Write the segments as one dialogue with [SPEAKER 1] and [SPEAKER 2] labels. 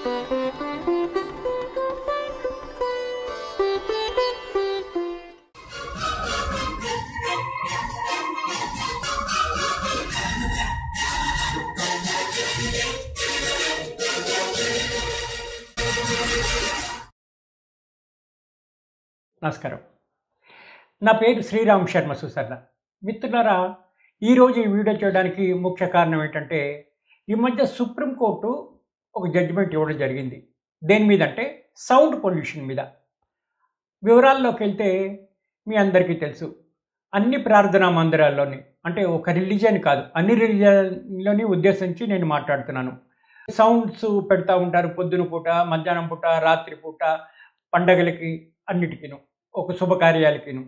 [SPEAKER 1] నమస్కారం నా పేరు శ్రీరామ్ శర్మ సుసర్ణ మిత్రులారా ఈరోజు ఈ వీడియో చేయడానికి ముఖ్య కారణం ఏంటంటే ఈ మధ్య సుప్రీంకోర్టు ఒక జడ్జిమెంట్ ఇవ్వడం జరిగింది దేని మీద అంటే సౌండ్ పొల్యూషన్ మీద వివరాల్లోకి వెళ్తే మీ అందరికీ తెలుసు అన్ని ప్రార్థనా మందిరాల్లోని అంటే ఒక రిలీజియన్ కాదు అన్ని రిలీజియన్లోని ఉద్దేశించి నేను మాట్లాడుతున్నాను సౌండ్స్ పెడతా ఉంటారు పొద్దున పూట మధ్యాహ్నం పూట రాత్రి పూట పండగలకి అన్నిటికీను ఒక శుభకార్యాలకిను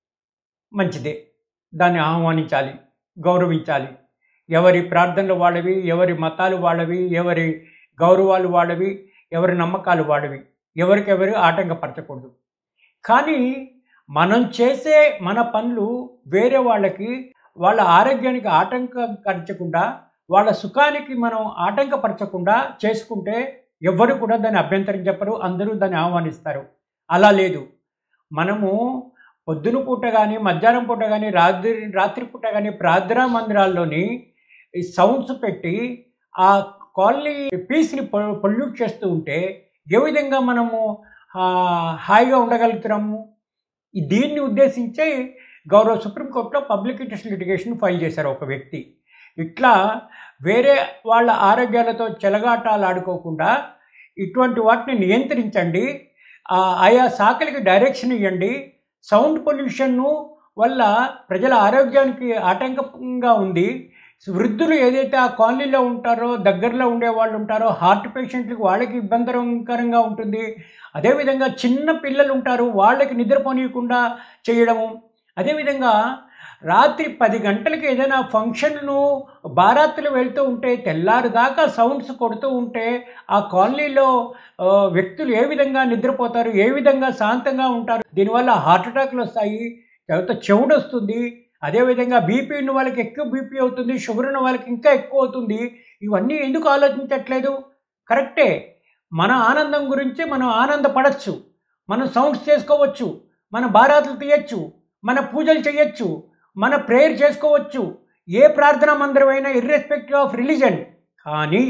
[SPEAKER 1] మంచిదే దాన్ని ఆహ్వానించాలి గౌరవించాలి ఎవరి ప్రార్థనలు వాళ్ళవి ఎవరి మతాలు వాళ్ళవి ఎవరి గౌరవాలు వాళ్ళవి ఎవరి నమ్మకాలు వాళ్ళవి ఎవరికెవరు ఆటంకపరచకూడదు కానీ మనం చేసే మన పనులు వేరే వాళ్ళకి వాళ్ళ ఆరోగ్యానికి ఆటంకపరచకుండా వాళ్ళ సుఖానికి మనం ఆటంకపరచకుండా చేసుకుంటే ఎవ్వరు కూడా దాన్ని అభ్యంతరం చెప్పరు అందరూ దాన్ని ఆహ్వానిస్తారు అలా లేదు మనము పొద్దున పూట కానీ మధ్యాహ్నం పూట కానీ రాత్రి రాత్రి పూట కానీ ప్రార్థనా మందిరాల్లోని ఈ సౌండ్స్ పెట్టి ఆ కాలనీ పీస్ని పొల్యూట్ చేస్తూ ఉంటే ఏ విధంగా మనము ఆ, హాయిగా ఉండగలుగుతున్నాము ఈ దీన్ని ఉద్దేశించే గౌరవ సుప్రీంకోర్టులో పబ్లిక్ ఇంట్రెస్ట్ లిటిగేషన్ ఫైల్ చేశారు ఒక వ్యక్తి ఇట్లా వేరే వాళ్ళ ఆరోగ్యాలతో చెలగాటాలు ఆడుకోకుండా ఇటువంటి వాటిని నియంత్రించండి ఆ, ఆయా శాఖలకి డైరెక్షన్ ఇవ్వండి సౌండ్ పొల్యూషన్ను వల్ల ప్రజల ఆరోగ్యానికి ఆటంకంగా ఉంది వృద్ధులు ఏదైతే ఆ కాలనీలో ఉంటారో దగ్గరలో ఉండే వాళ్ళు ఉంటారో హార్ట్ పేషెంట్లకు వాళ్ళకి ఇబ్బందికరంగా ఉంటుంది అదేవిధంగా చిన్న పిల్లలు ఉంటారు వాళ్ళకి నిద్రపోనీయకుండా చేయడము అదేవిధంగా రాత్రి పది గంటలకి ఏదైనా ఫంక్షన్ను బారాత్తులు వెళ్తూ ఉంటే తెల్లారు దాకా సౌండ్స్ కొడుతూ ఉంటే ఆ కాలనీలో ఆ, వ్యక్తులు ఏ విధంగా నిద్రపోతారు ఏ విధంగా శాంతంగా ఉంటారు దీనివల్ల హార్ట్ అటాక్లు వస్తాయి తర్వాత చెవుడు వస్తుంది అదేవిధంగా బీపీ ఉన్న వాళ్ళకి ఎక్కువ బీపీ అవుతుంది షుగర్ ఉన్న వాళ్ళకి ఇంకా ఎక్కువ అవుతుంది ఇవన్నీ ఎందుకు ఆలోచించట్లేదు కరెక్టే మన ఆనందం గురించి మనం ఆనందపడచ్చు మనం సౌండ్స్ చేసుకోవచ్చు మన బారాతులు తీయచ్చు మన పూజలు చేయొచ్చు మన ప్రేయర్ చేసుకోవచ్చు ఏ ప్రార్థనా మందిరమైనా ఇర్రెస్పెక్టివ్ ఆఫ్ రిలీజన్ కానీ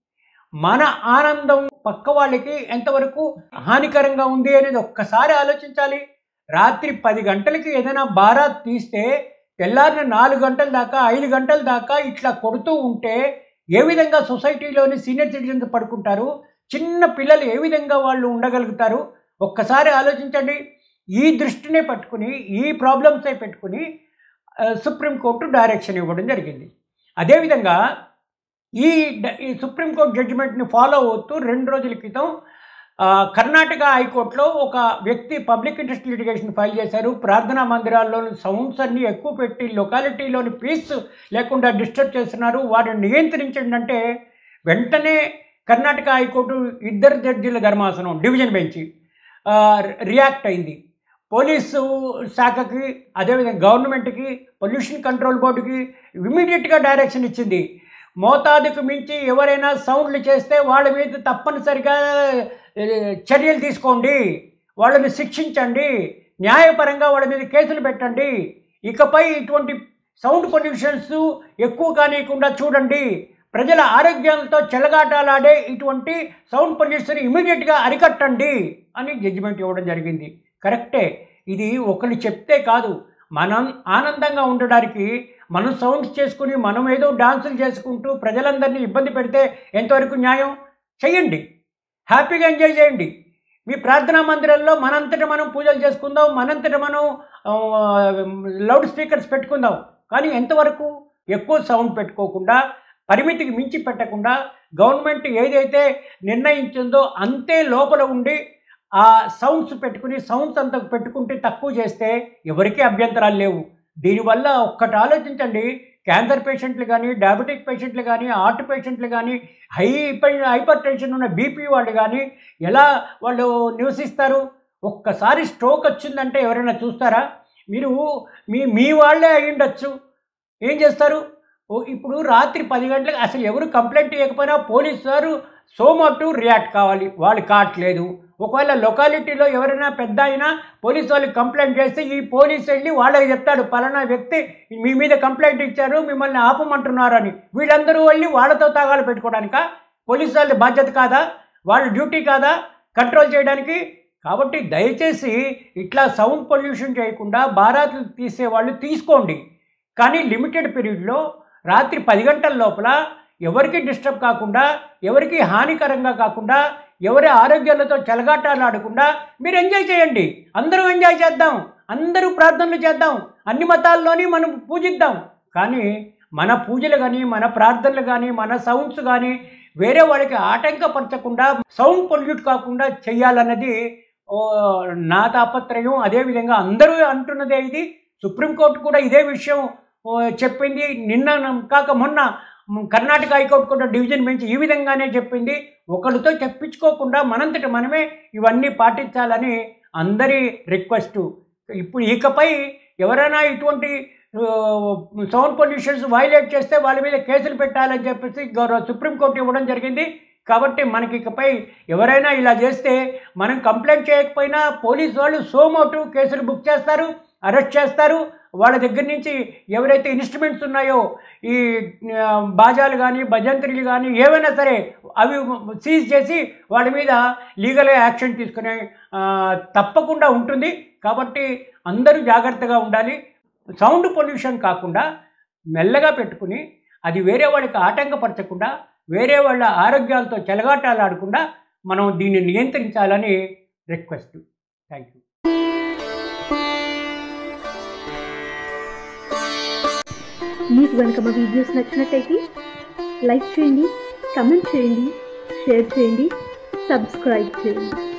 [SPEAKER 1] మన ఆనందం పక్క వాళ్ళకి ఎంతవరకు హానికరంగా ఉంది అనేది ఒక్కసారి ఆలోచించాలి రాత్రి పది గంటలకి ఏదైనా బారాత్ తీస్తే తెల్లారిన నాలుగు గంటల దాకా ఐదు గంటల దాకా ఇట్లా కొడుతూ ఉంటే ఏ విధంగా సొసైటీలోని సీనియర్ సిటిజన్స్ పడుకుంటారు చిన్న పిల్లలు ఏ విధంగా వాళ్ళు ఉండగలుగుతారు ఒక్కసారి ఆలోచించండి ఈ దృష్టినే పట్టుకుని ఈ ప్రాబ్లమ్సే పెట్టుకుని ఆ, సుప్రీంకోర్టు డైరెక్షన్ ఇవ్వడం జరిగింది అదేవిధంగా ఈ డ- ఈ సుప్రీంకోర్టు జడ్జిమెంట్ని ఫాలో అవుతూ రెండు రోజుల క్రితం ఆ, కర్ణాటక హైకోర్టులో ఒక వ్యక్తి పబ్లిక్ ఇంట్రెస్ట్ లిటిగేషన్ ఫైల్ చేశారు ప్రార్థనా మందిరాల్లోని సౌండ్స్ అన్ని ఎక్కువ పెట్టి లొకాలిటీలోని పీస్ లేకుండా డిస్టర్బ్ చేస్తున్నారు వాటిని నియంత్రించండి అంటే వెంటనే కర్ణాటక హైకోర్టు ఇద్దరు జడ్జీల ధర్మాసనం డివిజన్ బెంచి ఆ, రియాక్ట్ అయింది పోలీసు శాఖకి అదేవిధంగా గవర్నమెంట్కి పొల్యూషన్ కంట్రోల్ బోర్డుకి ఇమీడియట్గా డైరెక్షన్ ఇచ్చింది మోతాదుకు మించి ఎవరైనా సౌండ్లు చేస్తే వాళ్ళ మీద తప్పనిసరిగా ఏ, చర్యలు తీసుకోండి వాళ్ళని శిక్షించండి న్యాయపరంగా వాళ్ళ మీద కేసులు పెట్టండి ఇకపై ఇటువంటి సౌండ్ పొల్యూషన్స్ ఎక్కువ కానియకుండా చూడండి ప్రజల ఆరోగ్యాలతో చెలగాటాలాడే ఇటువంటి సౌండ్ పొల్యూషన్ ఇమీడియట్గా అరికట్టండి అని జడ్జిమెంట్ ఇవ్వడం జరిగింది కరెక్టే ఇది ఒకరు చెప్తే కాదు మనం ఆనందంగా ఉండడానికి మనం సౌండ్స్ చేసుకుని మనం ఏదో డాన్సులు చేసుకుంటూ ప్రజలందరినీ ఇబ్బంది పెడితే ఎంతవరకు న్యాయం చెయ్యండి హ్యాపీగా ఎంజాయ్ చేయండి మీ ప్రార్థనా మందిరంలో మనంతట మనం పూజలు చేసుకుందాం మనంతట మనం ఆ, లౌడ్ స్పీకర్స్ పెట్టుకుందాం కానీ ఎంతవరకు ఎక్కువ సౌండ్ పెట్టుకోకుండా పరిమితికి మించి పెట్టకుండా గవర్నమెంట్ ఏదైతే నిర్ణయించిందో అంతే లోపల ఉండి ఆ సౌండ్స్ పెట్టుకుని సౌండ్స్ అంత పెట్టుకుంటే తక్కువ చేస్తే ఎవరికీ అభ్యంతరాలు లేవు దీనివల్ల ఒక్కటి ఆలోచించండి క్యాన్సర్ పేషెంట్లు కానీ డయాబెటిక్ పేషెంట్లు కానీ హార్ట్ పేషెంట్లు కానీ హై హైపర్ టెన్షన్ ఉన్న బీపీ వాళ్ళు కానీ ఎలా వాళ్ళు నివసిస్తారు ఒక్కసారి స్ట్రోక్ వచ్చిందంటే ఎవరైనా చూస్తారా మీరు మీ మీ వాళ్ళే అయి ఉండొచ్చు ఏం చేస్తారు ఓ ఇప్పుడు రాత్రి పది గంటలకు అసలు ఎవరు కంప్లైంట్ ఇవ్వకపోయినా పోలీసు వారు సోమోటు రియాక్ట్ కావాలి వాళ్ళు కావట్లేదు ఒకవేళ లొకాలిటీలో ఎవరైనా పెద్ద అయినా పోలీసు వాళ్ళకి కంప్లైంట్ చేస్తే ఈ పోలీస్ వెళ్ళి వాళ్ళకి చెప్తాడు పలానా వ్యక్తి మీ మీద కంప్లైంట్ ఇచ్చారు మిమ్మల్ని ఆపమంటున్నారు అని వీళ్ళందరూ వెళ్ళి వాళ్ళతో తాగాలు పెట్టుకోవడానిక పోలీసు వాళ్ళ బాధ్యత కాదా వాళ్ళ డ్యూటీ కాదా కంట్రోల్ చేయడానికి కాబట్టి దయచేసి ఇట్లా సౌండ్ పొల్యూషన్ చేయకుండా బారాతులు తీసేవాళ్ళు తీసుకోండి కానీ లిమిటెడ్ పీరియడ్లో రాత్రి పది గంటల లోపల ఎవరికి డిస్టర్బ్ కాకుండా ఎవరికి హానికరంగా కాకుండా ఎవరి ఆరోగ్యాలతో చెలగాటాలు ఆడకుండా మీరు ఎంజాయ్ చేయండి అందరూ ఎంజాయ్ చేద్దాం అందరూ ప్రార్థనలు చేద్దాం అన్ని మతాల్లోని మనం పూజిద్దాం కానీ మన పూజలు కానీ మన ప్రార్థనలు కానీ మన సౌండ్స్ కానీ వేరే వాళ్ళకి ఆటంకపరచకుండా సౌండ్ పొల్యూట్ కాకుండా చెయ్యాలన్నది ఓ, నా తాపత్రయం అదేవిధంగా అందరూ అంటున్నదే ఇది సుప్రీంకోర్టు కూడా ఇదే విషయం ఓ, చెప్పింది నిన్న కాక మొన్న మ్, కర్ణాటక హైకోర్టు కూడా డివిజన్ బెంచ్ ఈ విధంగానే చెప్పింది ఒకరితో చెప్పించుకోకుండా మనంతట మనమే ఇవన్నీ పాటించాలని అందరి రిక్వెస్ట్ ఇప్పుడు ఇకపై ఎవరైనా ఇటువంటి సౌండ్ పొల్యూషన్స్ వైలేట్ చేస్తే వాళ్ళ మీద కేసులు పెట్టాలని చెప్పేసి గౌరవ సుప్రీంకోర్టు ఇవ్వడం జరిగింది కాబట్టి మనకి ఇకపై ఎవరైనా ఇలా చేస్తే మనం కంప్లైంట్ చేయకపోయినా పోలీస్ వాళ్ళు సోమోటు కేసులు బుక్ చేస్తారు అరెస్ట్ చేస్తారు వాళ్ళ దగ్గర నుంచి ఎవరైతే ఇన్స్ట్రుమెంట్స్ ఉన్నాయో ఈ ఆ, బాజాలు కానీ భజంత్రీలు కానీ ఏవైనా సరే అవి సీజ్ చేసి వాళ్ళ మీద లీగల్గా యాక్షన్ తీసుకునే ఆ, తప్పకుండా ఉంటుంది కాబట్టి అందరూ జాగ్రత్తగా ఉండాలి సౌండ్ పొల్యూషన్ కాకుండా మెల్లగా పెట్టుకుని అది వేరే వాళ్ళకి ఆటంకపరచకుండా వేరే వాళ్ళ ఆరోగ్యాలతో చెలగాటాలు ఆడకుండా మనం దీన్ని నియంత్రించాలని రిక్వెస్ట్ థ్యాంక్ యూ
[SPEAKER 2] మీకు కనుక మా వీడియోస్ నచ్చినట్టయితే లైక్ చేయండి కమెంట్ చేయండి షేర్ చేయండి సబ్స్క్రైబ్ చేయండి